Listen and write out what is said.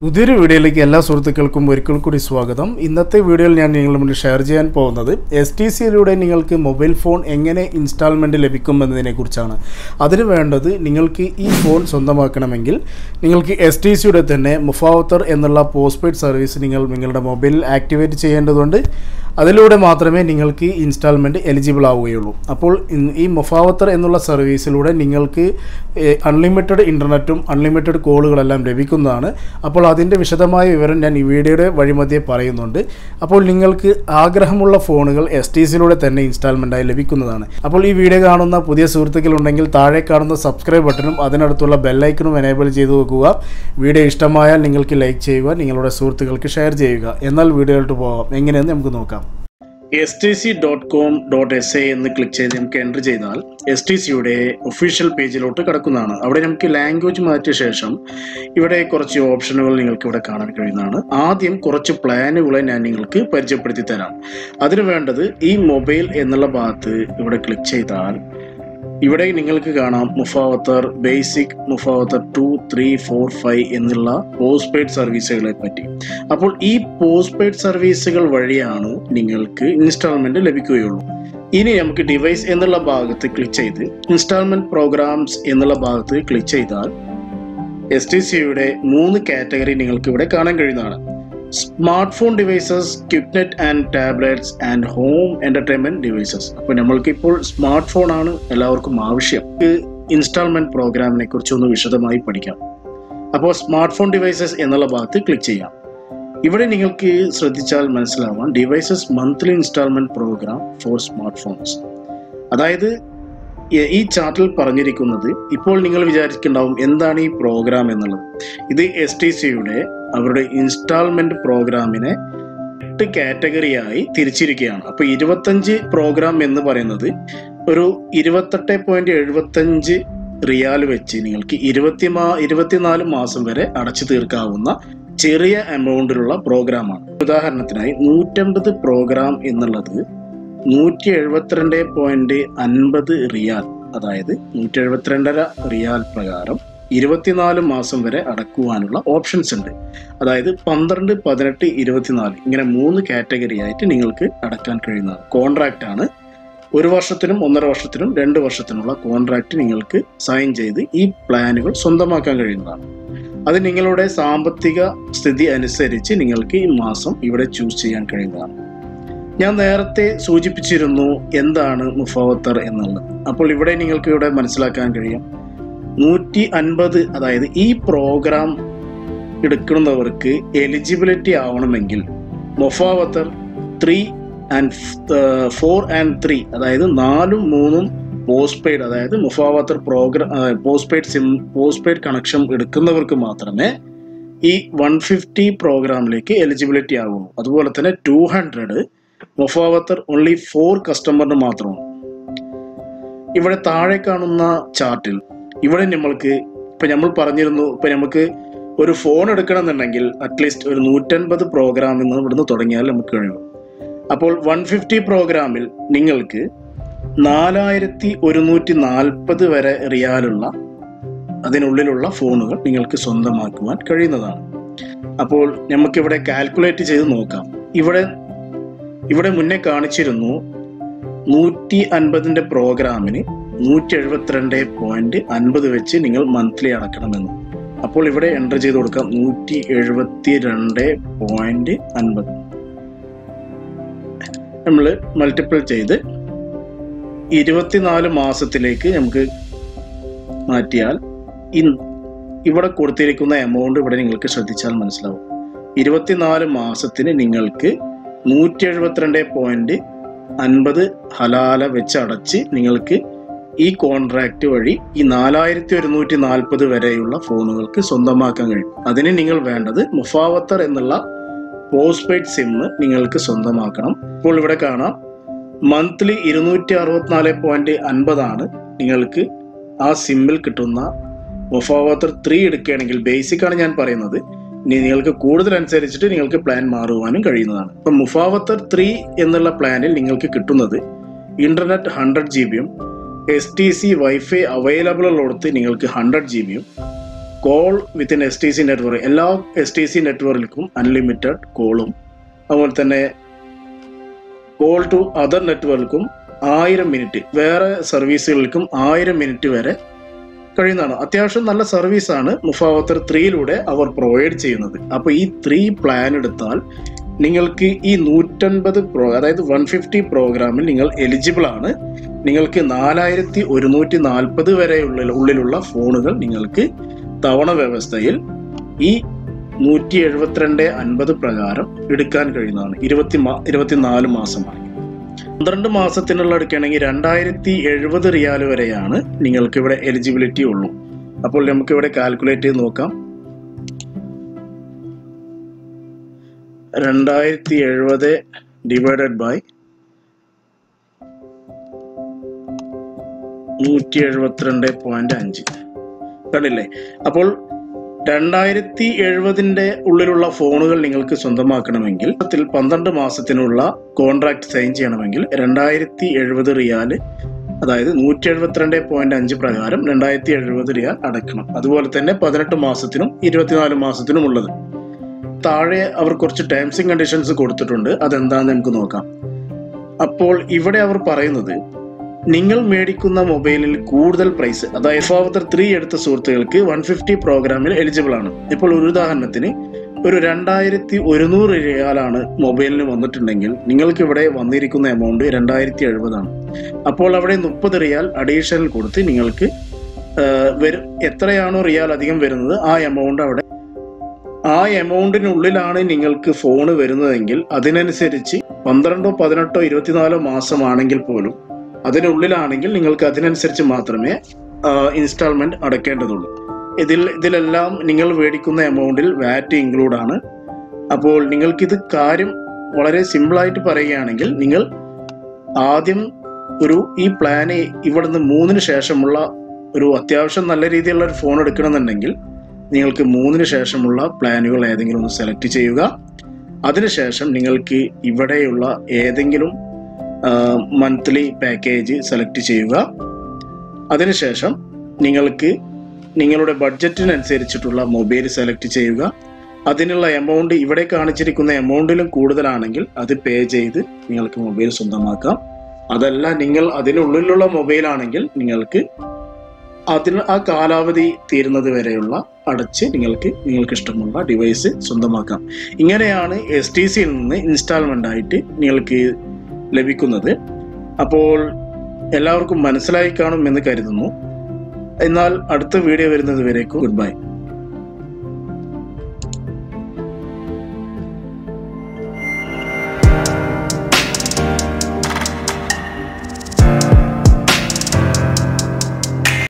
പുതിയൊരു വീഡിയോയിലേക്ക് എല്ലാ സുഹൃത്തുക്കൾക്കും ഒരിക്കൽ കൂടി സ്വാഗതം ഇന്നത്തെ വീഡിയോയിൽ ഞാൻ നിങ്ങളുടെ മുന്നിൽ ഷെയർ ചെയ്യാൻ പോകുന്നത് എസ് ടി സിയിലൂടെ നിങ്ങൾക്ക് മൊബൈൽ ഫോൺ എങ്ങനെ ഇൻസ്റ്റാൾമെൻറ്റ് ലഭിക്കും എന്നതിനെ കുറിച്ചാണ് അതിന് വേണ്ടത് നിങ്ങൾക്ക് ഈ ഫോൺ സ്വന്തമാക്കണമെങ്കിൽ നിങ്ങൾക്ക് എസ് ടി സിയുടെ തന്നെ മുഫാവത്തർ എന്നുള്ള പോസ്റ്റ് പെയ്ഡ് സർവീസ് നിങ്ങൾ നിങ്ങളുടെ മൊബൈലിൽ ആക്ടിവേറ്റ് ചെയ്യേണ്ടതുണ്ട് അതിലൂടെ മാത്രമേ നിങ്ങൾക്ക് ഇൻസ്റ്റാൾമെൻറ്റ് എലിജിബിൾ ആവുകയുള്ളൂ അപ്പോൾ ഇൻ- ഈ മൊഫാവത്തർ എന്നുള്ള സർവീസിലൂടെ നിങ്ങൾക്ക് അൺലിമിറ്റഡ് ഇൻ്റർനെറ്റും അൺലിമിറ്റഡ് കോളുകളെല്ലാം ലഭിക്കുന്നതാണ് അപ്പോൾ അതിൻ്റെ വിശദമായ വിവരം ഞാൻ ഈ വീഡിയോയുടെ വഴിമധ്യേ പറയുന്നുണ്ട് അപ്പോൾ നിങ്ങൾക്ക് ആഗ്രഹമുള്ള ഫോണുകൾ എസ് ടി സിയിലൂടെ തന്നെ ഇൻസ്റ്റാൾമെൻറ്റായി ലഭിക്കുന്നതാണ് അപ്പോൾ ഈ വീഡിയോ കാണുന്ന പുതിയ സുഹൃത്തുക്കളുണ്ടെങ്കിൽ താഴെ കാണുന്ന സബ്സ്ക്രൈബ് ബട്ടണും അതിനടുത്തുള്ള ബെല്ലൈക്കണും എനേബിൾ ചെയ്തു വെക്കുക വീഡിയോ ഇഷ്ടമായാൽ നിങ്ങൾക്ക് ലൈക്ക് ചെയ്യുക നിങ്ങളുടെ സുഹൃത്തുക്കൾക്ക് ഷെയർ ചെയ്യുക എന്നാൽ വീഡിയോയിലോട്ട് പോകാം എങ്ങനെയെന്ന് നമുക്ക് നോക്കാം S T C dot com dot S A എന്ന് ക്ലിക്ക് ചെയ്ത് നമുക്ക് എൻ്റർ ചെയ്താൽ എസ് ടി സിയുടെ ഒഫീഷ്യൽ പേജിലോട്ട് കിടക്കുന്നതാണ് അവിടെ നമുക്ക് ലാംഗ്വേജ് മാറ്റിയ ശേഷം ഇവിടെ കുറച്ച് ഓപ്ഷനുകൾ നിങ്ങൾക്ക് ഇവിടെ കാണാൻ കഴിയുന്നതാണ് ആദ്യം കുറച്ച് പ്ലാനുകളെ ഞാൻ നിങ്ങൾക്ക് പരിചയപ്പെടുത്തി തരാം അതിന് വേണ്ടത് ഈ മൊബൈൽ എന്നുള്ള ഭാഗത്ത് ഇവിടെ ക്ലിക്ക് ചെയ്താൽ ഇവിടെ നിങ്ങൾക്ക് കാണാം മുഫാവത്തർ ബേസിക് മുഫാവത്തർ ടു ത്രീ ഫോർ ഫൈവ് എന്നുള്ള പോസ്റ്റ് പെയ്ഡ് സർവീസുകളെ പറ്റി അപ്പോൾ ഈ പോസ്റ്റ് പെയ്ഡ് സർവീസുകൾ വഴിയാണ് നിങ്ങൾക്ക് ഇൻസ്റ്റാൾമെന്റ് ലഭിക്കുകയുള്ളൂ ഇനി നമുക്ക് ഡിവൈസ് എന്നുള്ള ഭാഗത്ത് ക്ലിക്ക് ചെയ്ത് ഇൻസ്റ്റാൾമെന്റ് പ്രോഗ്രാംസ് എന്നുള്ള ഭാഗത്ത് ക്ലിക്ക് ചെയ്താൽ എസ് ടി സിയുടെ മൂന്ന് കാറ്റഗറി നിങ്ങൾക്ക് ഇവിടെ കാണാൻ കഴിയുന്നതാണ് smart phone devices Quicknet and tablets and home entertainment devices അപ്പോൾ നമ്മൾക്ക് ഇപ്പോൾ സ്മാർട്ട് ഫോൺ ആണ് എല്ലാവർക്കും ആവശ്യം ഇൻസ്റ്റാൾമെന്റ് പ്രോഗ്രാമിനെ കുറിച്ച് ഒന്ന് വിശദമായി പഠിക്കാം അപ്പോൾ സ്മാർട്ട് ഫോൺ ഡിവൈസസ് എന്നുള്ള ഭാഗത്ത് ക്ലിക്ക് ചെയ്യാം ഇവിടെ നിങ്ങൾക്ക് ശ്രദ്ധിച്ചാൽ മനസ്സിലാവാം devices monthly instalment programme for smart phones അതായത് ഈ- ഈ ചാർട്ടിൽ പറഞ്ഞിരിക്കുന്നത് ഇപ്പോൾ നിങ്ങൾ വിചാരിക്കുന്നുണ്ടാവും എന്താണ് ഈ പ്രോഗ്രാം എന്നുള്ളത് ഇത് എസ് ടി സിയുടെ അവരുടെ ഇൻസ്റ്റാൾമെന്റ് പ്രോഗ്രാമിനെ എട്ട് കാറ്റഗറിയായി തിരിച്ചിരിക്കുകയാണ് അപ്പൊ ഇരുപത്തഞ്ച് പ്രോഗ്രാം എന്ന് പറയുന്നത് ഒരു ഇരുപത്തെട്ട് പോയിന്റ് എഴുപത്തഞ്ച് റിയാൽ വെച്ച് നിങ്ങൾക്ക് ഇരുപത്തി മാ ഇരുപത്തിനാല് മാസം വരെ അടച്ചു തീർക്കാവുന്ന ചെറിയ എമൗണ്ടിലുള്ള പ്രോഗ്രാമാണ് ഉദാഹരണത്തിനായി നൂറ്റമ്പത് പ്രോഗ്രാം എന്നുള്ളത് നൂറ്റി എഴുപത്തിരണ്ട് പോയിന്റ് അൻപത് റിയാൽ അതായത് നൂറ്റി എഴുപത്തിരണ്ടര റിയാൽ പ്രകാരം ഇരുപത്തിനാല് മാസം വരെ അടക്കുവാനുള്ള ഓപ്ഷൻസ് ഉണ്ട് അതായത് പന്ത്രണ്ട് പതിനെട്ട് ഇരുപത്തിനാല് ഇങ്ങനെ മൂന്ന് കാറ്റഗറി ആയിട്ട് നിങ്ങൾക്ക് അടക്കാൻ കഴിയുന്നതാണ് കോൺട്രാക്റ്റ് ആണ് ഒരു വർഷത്തിനും ഒന്നര വർഷത്തിനും രണ്ട് വർഷത്തിനുള്ള കോൺട്രാക്റ്റ് നിങ്ങൾക്ക് സൈൻ ചെയ്ത് ഈ പ്ലാനുകൾ സ്വന്തമാക്കാൻ കഴിയുന്നതാണ് അത് നിങ്ങളുടെ സാമ്പത്തിക സ്ഥിതി അനുസരിച്ച് നിങ്ങൾക്ക് ഈ മാസം ഇവിടെ ചൂസ് ചെയ്യാൻ കഴിയുന്നതാണ് ഞാൻ നേരത്തെ സൂചിപ്പിച്ചിരുന്നു എന്താണ് മുഫാവത്തർ എന്നുള്ളത് അപ്പോൾ ഇവിടെ നിങ്ങൾക്ക് ഇവിടെ മനസ്സിലാക്കാൻ കഴിയും നൂറ്റി അൻപത് അതായത് ഈ പ്രോഗ്രാം എടുക്കുന്നവർക്ക് എലിജിബിലിറ്റി ആവണമെങ്കിൽ മൊഫാവത്തർ three and four and three അതായത് നാലും മൂന്നും പോസ്റ്റ് പെയ്ഡ് അതായത് മുഫാവത്തർ programme postpaid SIM postpaid connection എടുക്കുന്നവർക്ക് മാത്രമേ ഈ വൺ ഫിഫ്റ്റി പ്രോഗ്രാമിലേക്ക് എലിജിബിലിറ്റി ആകുള്ളൂ അതുപോലെ തന്നെ ടു ഹൺഡ്രഡ് മൊഫാവത്തർ ഓൺലി ഫോർ കസ്റ്റമറിന് മാത്രമാണ് ഇവിടെ താഴെ കാണുന്ന ചാർട്ടിൽ ഇവിടെ നമ്മൾക്ക് ഇപ്പൊ നമ്മൾ പറഞ്ഞിരുന്നു ഇപ്പൊ നമുക്ക് ഒരു ഫോൺ എടുക്കണം എന്നുണ്ടെങ്കിൽ അറ്റ്ലീസ്റ്റ് ഒരു നൂറ്റൻപത് പ്രോഗ്രാമിൽ നിന്ന് ഇവിടുന്ന് തുടങ്ങിയാൽ നമുക്ക് കഴിയും അപ്പോൾ വൺ ഫിഫ്റ്റി പ്രോഗ്രാമിൽ നിങ്ങൾക്ക് നാലായിരത്തി ഒരുന്നൂറ്റി നാൽപ്പത് വരെ റിയാലുള്ള അതിനുള്ളിലുള്ള ഫോണുകൾ നിങ്ങൾക്ക് സ്വന്തമാക്കുവാൻ കഴിയുന്നതാണ് അപ്പോൾ നമുക്കിവിടെ കാൽക്കുലേറ്റ് ചെയ്ത് നോക്കാം ഇവിടെ ഇവിടെ മുന്നേ കാണിച്ചിരുന്നു നൂറ്റി അൻപതിന്റെ പ്രോഗ്രാമിന് നൂറ്റി എഴുപത്തിരണ്ട് പോയിന്റ് അൻപത് വെച്ച് നിങ്ങൾ മന്ത്ലി അടക്കണമെന്ന് അപ്പോൾ ഇവിടെ എൻ്റർ ചെയ്ത് കൊടുക്കാം നൂറ്റി എഴുപത്തി രണ്ട് പോയിന്റ് അൻപത് നമ്മൾ മൾട്ടിപ്പിൾ ചെയ്ത് ഇരുപത്തിനാല് മാസത്തിലേക്ക് നമുക്ക് മാറ്റിയാൽ ഇൻ ഇവിടെ കൊടുത്തിരിക്കുന്ന എമൗണ്ട് ഇവിടെ നിങ്ങൾക്ക് ശ്രദ്ധിച്ചാൽ മനസ്സിലാവും ഇരുപത്തിനാല് മാസത്തിന് നിങ്ങൾക്ക് നൂറ്റി എഴുപത്തിരണ്ട് പോയിന്റ് അൻപത് ഹലാല വെച്ച് അടച്ച് നിങ്ങൾക്ക് ഈ കോൺട്രാക്ട് വഴി ഈ നാലായിരത്തി ഒരുന്നൂറ്റി നാൽപ്പത് വരെയുള്ള ഫോണുകൾക്ക് സ്വന്തമാക്കാൻ കഴിയും അതിന് നിങ്ങൾ വേണ്ടത് മുഫാവത്തർ എന്നുള്ള പോസ്റ്റ് പെയ്ഡ് സിം നിങ്ങൾക്ക് സ്വന്തമാക്കണം ഇപ്പോൾ ഇവിടെ കാണാം മന്ത്ലി ഇരുന്നൂറ്റി അറുപത്തിനാല് പോയിന്റ് അൻപതാണ് നിങ്ങൾക്ക് ആ സിമ്മിൽ കിട്ടുന്ന മുഫാവത്തർ ത്രീ എടുക്കുകയാണെങ്കിൽ ബേസിക് ആണ് ഞാൻ പറയുന്നത് ഇനി നിങ്ങൾക്ക് കൂടുതൽ അനുസരിച്ചിട്ട് നിങ്ങൾക്ക് പ്ലാൻ മാറുവാനും കഴിയുന്നതാണ് ഇപ്പം മുഫാവത്തർ ത്രീ എന്നുള്ള പ്ലാനിൽ നിങ്ങൾക്ക് കിട്ടുന്നത് ഇന്റർനെറ്റ് ഹൺഡ്രഡ് ജി ബിയും S T C wifi available ഉള്ളിടത്ത് നിങ്ങൾക്ക് ഹൺഡ്രഡ് ജി ബിയും call within S T C network എല്ലാ എസ് ടി സി നെറ്റ്വർക്കിലും അൺലിമിറ്റഡ് കോളും അതുപോലെ തന്നെ കോൾ ടു അതർ നെറ്റ്വർക്കും ആയിരം മിനിറ്റ് വേറെ സർവീസുകൾക്കും ആയിരം മിനിറ്റ് വരെ കഴിയുന്നതാണ് അത്യാവശ്യം നല്ല സർവീസാണ് മുഫാവത്തർ ത്രീയിലൂടെ അവർ പ്രൊവൈഡ് ചെയ്യുന്നത് അപ്പോൾ ഈ ത്രീ പ്ലാൻ എടുത്താൽ നിങ്ങൾക്ക് ഈ നൂറ്റൻപത് പ്രോ അതായത് വൺ ഫിഫ്റ്റി പ്രോഗ്രാമിൽ നിങ്ങൾ എലിജിബിൾ ആണ് നിങ്ങൾക്ക് നാലായിരത്തി ഒരുന്നൂറ്റി നാൽപ്പത് വരെയുള്ള ഉള്ളിലുള്ള ഫോണുകൾ നിങ്ങൾക്ക് തവണ വ്യവസ്ഥയിൽ ഈ നൂറ്റി എഴുപത്തിരണ്ട് അൻപത് പ്രകാരം എടുക്കാൻ കഴിയുന്നതാണ് ഇരുപത്തി മാ ഇരുപത്തിനാല് മാസമായി പന്ത്രണ്ട് മാസത്തിനുള്ള എടുക്കുകയാണെങ്കിൽ രണ്ടായിരത്തി എഴുപത് റിയാൽ വരെയാണ് നിങ്ങൾക്ക് ഇവിടെ എലിജിബിലിറ്റി ഉള്ളൂ അപ്പോൾ നമുക്ക് ഇവിടെ കാൽക്കുലേറ്റ് ചെയ്ത് നോക്കാം രണ്ടായിരത്തി എഴുപത് ഡിവൈഡഡ് ബൈ നൂറ്റി എഴുപത്തിരണ്ട് പോയിന്റ് അഞ്ച് കണ്ടില്ലേ അപ്പോൾ രണ്ടായിരത്തി എഴുപതിന്റെ ഉള്ളിലുള്ള ഫോണുകൾ നിങ്ങൾക്ക് സ്വന്തമാക്കണമെങ്കിൽ ത്തിൽ പന്ത്രണ്ട് മാസത്തിനുള്ള കോൺട്രാക്ട് സൈൻ ചെയ്യണമെങ്കിൽ രണ്ടായിരത്തി എഴുപത് റിയാല് അതായത് നൂറ്റി എഴുപത്തിരണ്ട് പോയിന്റ് അഞ്ച് പ്രകാരം രണ്ടായിരത്തി എഴുപത് റിയാൽ അടയ്ക്കണം അതുപോലെ തന്നെ പതിനെട്ട് മാസത്തിനും ഇരുപത്തിനാല് മാസത്തിനും ഉള്ളത് താഴെ അവർ കുറച്ച് ടേംസ് ആൻഡ് കണ്ടീഷൻസ് കൊടുത്തിട്ടുണ്ട് അതെന്താണെന്ന് നമുക്ക് നോക്കാം അപ്പോൾ ഇവിടെ അവർ പറയുന്നത് നിങ്ങൾ മേടിക്കുന്ന മൊബൈലിൽ കൂടുതൽ പ്രൈസ് അതായത് ഫാവത്തർ ത്രീ എടുത്ത സുഹൃത്തുക്കൾക്ക് വൺ ഫിഫ്റ്റി പ്രോഗ്രാമിൽ എലിജിബിൾ ആണ് ഇപ്പോൾ ഒരു ഉദാഹരണത്തിന് ഒരു രണ്ടായിരത്തി ഒരുന്നൂറ് റിയാലാണ് മൊബൈലിന് വന്നിട്ടുണ്ടെങ്കിൽ നിങ്ങൾക്ക് ഇവിടെ വന്നിരിക്കുന്ന എമൗണ്ട് രണ്ടായിരത്തി എഴുപതാണ് അപ്പോൾ അവിടെ മുപ്പത് റിയാൽ അഡീഷണൽ കൊടുത്ത് നിങ്ങൾക്ക് ആ, വരും എത്രയാണോ റിയാൽ അധികം വരുന്നത് ആ എമൗണ്ട് അവിടെ ആ എമൗണ്ടിനുള്ളിലാണ് നിങ്ങൾക്ക് ഫോൺ വരുന്നതെങ്കിൽ അതിനനുസരിച്ച് പന്ത്രണ്ടോ പതിനെട്ടോ ഇരുപത്തിനാലോ മാസമാണെങ്കിൽ പോലും അതിനുള്ളിലാണെങ്കിൽ നിങ്ങൾക്ക് അതിനനുസരിച്ച് മാത്രമേ ഇൻസ്റ്റാൾമെന്റ് അടയ്ക്കേണ്ടതുള്ളൂ ഇതിൽ ഇതിലെല്ലാം നിങ്ങൾ മേടിക്കുന്ന എമൗണ്ടിൽ വാറ്റ് ഇൻക്ലൂഡ് ആണ് അപ്പോൾ നിങ്ങൾക്കിത് കാര്യം വളരെ സിമ്പിളായിട്ട് പറയുകയാണെങ്കിൽ നിങ്ങൾ ആദ്യം ഒരു ഈ പ്ലാന് ഇവിടുന്ന് മൂന്നിന് ശേഷമുള്ള ഒരു അത്യാവശ്യം നല്ല രീതിയിലുള്ള ഒരു ഫോൺ എടുക്കണമെന്നുണ്ടെങ്കിൽ നിങ്ങൾക്ക് മൂന്നിന് ശേഷമുള്ള പ്ലാനുകൾ ഏതെങ്കിലും ഒന്ന് സെലക്ട് ചെയ്യുക അതിനുശേഷം നിങ്ങൾക്ക് ഇവിടെയുള്ള ഏതെങ്കിലും മന്ത്ലി പാക്കേജ് സെലക്ട് ചെയ്യുക അതിനുശേഷം നിങ്ങൾക്ക് നിങ്ങളുടെ ബഡ്ജറ്റിനനുസരിച്ചിട്ടുള്ള മൊബൈൽ സെലക്ട് ചെയ്യുക അതിനുള്ള എമൗണ്ട് ഇവിടെ കാണിച്ചിരിക്കുന്ന എമൗണ്ടിലും കൂടുതലാണെങ്കിൽ അത് പേ ചെയ്ത് നിങ്ങൾക്ക് മൊബൈൽ സ്വന്തമാക്കാം അതല്ല നിങ്ങൾ അതിനുള്ളിലുള്ള മൊബൈൽ ആണെങ്കിൽ നിങ്ങൾക്ക് അതിന് ആ കാലാവധി തീരുന്നത് വരെയുള്ള അടച്ച് നിങ്ങൾക്ക് നിങ്ങൾക്ക് ഇഷ്ടമുള്ള ഡിവൈസ് സ്വന്തമാക്കാം ഇങ്ങനെയാണ് എസ് ടി സിയിൽ നിന്ന് ഇൻസ്റ്റാൾമെന്റ് ആയിട്ട് നിങ്ങൾക്ക് ലഭിക്കുന്നത് അപ്പോൾ എല്ലാവർക്കും മനസ്സിലായി കാണും എന്ന് കരുതുന്നു എന്നാൽ അടുത്ത വീഡിയോ വരുന്നത് വരേക്കും ഗുഡ് ബൈ